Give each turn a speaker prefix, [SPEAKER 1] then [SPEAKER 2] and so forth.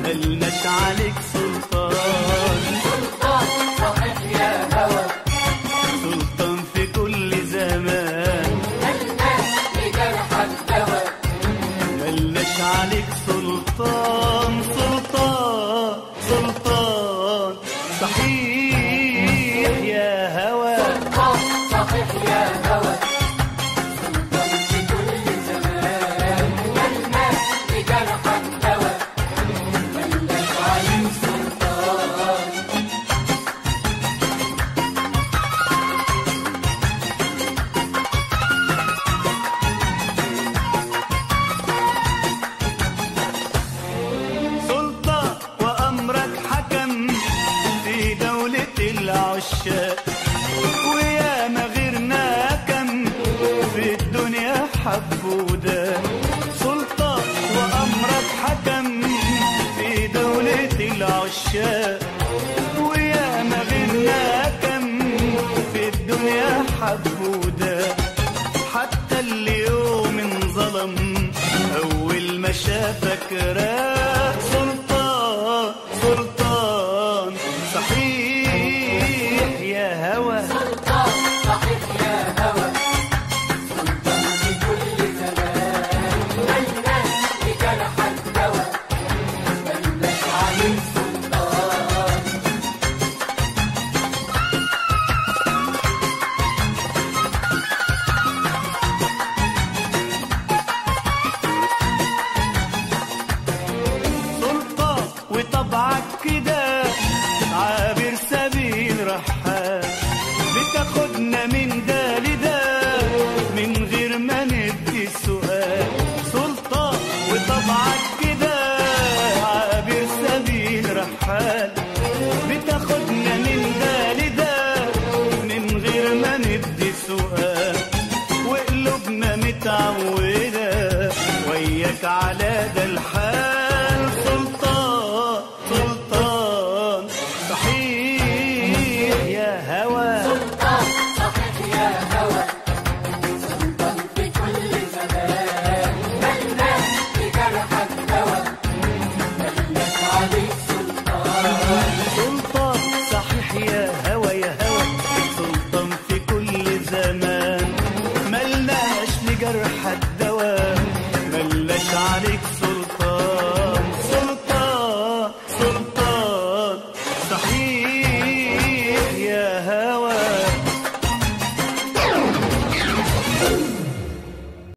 [SPEAKER 1] ملناش عليك سلطان
[SPEAKER 2] صحيح يا هوى
[SPEAKER 1] سلطان في كل زمان
[SPEAKER 2] لجرحك دواء
[SPEAKER 1] ملناش عليك سلطان سلطان سلطان صحيح يا هوى
[SPEAKER 2] صحيح يا هوى سلطان في كل زمان ملنا لجرحك دواء ملناش عليه سلطان
[SPEAKER 1] سلطان وأمرك حكم في دولة العشاق ويا ما غيرنا كم في الدنيا حب وده سلطان وأمرك حكم في دولة العشاق ويا ما غيرنا كم في الدنيا حب وده حتى اليوم انظلم أول ما شافك راق سلطان سلطان صحيح يا هوى
[SPEAKER 2] سلطان صحيح يا هوى سلطان في كل زمان ملنا لجرحك دواء ملناش عليه سلطان
[SPEAKER 1] سلطان وطبعك كده عابر سبيل رحال بتاخدنا من ده لده من غير ما ندي سؤال سلطان وطبعك كده عابر سبيل رحال بتاخدنا من ده لده من غير ما ندي سؤال وقلوبنا متعودة وياك على ده الحال سلطان سلطان صحيح يا هوى
[SPEAKER 2] سلطان صحيح يا هوى سلطان في كل زمان ملنا لجرحك دواء ملناش عليه سلطان
[SPEAKER 1] سلطان صحيح يا هوى يا هوى سلطان في كل زمان ملناش لجرح الدواء ملناش عليك سلطان سلطان سلطان صحيح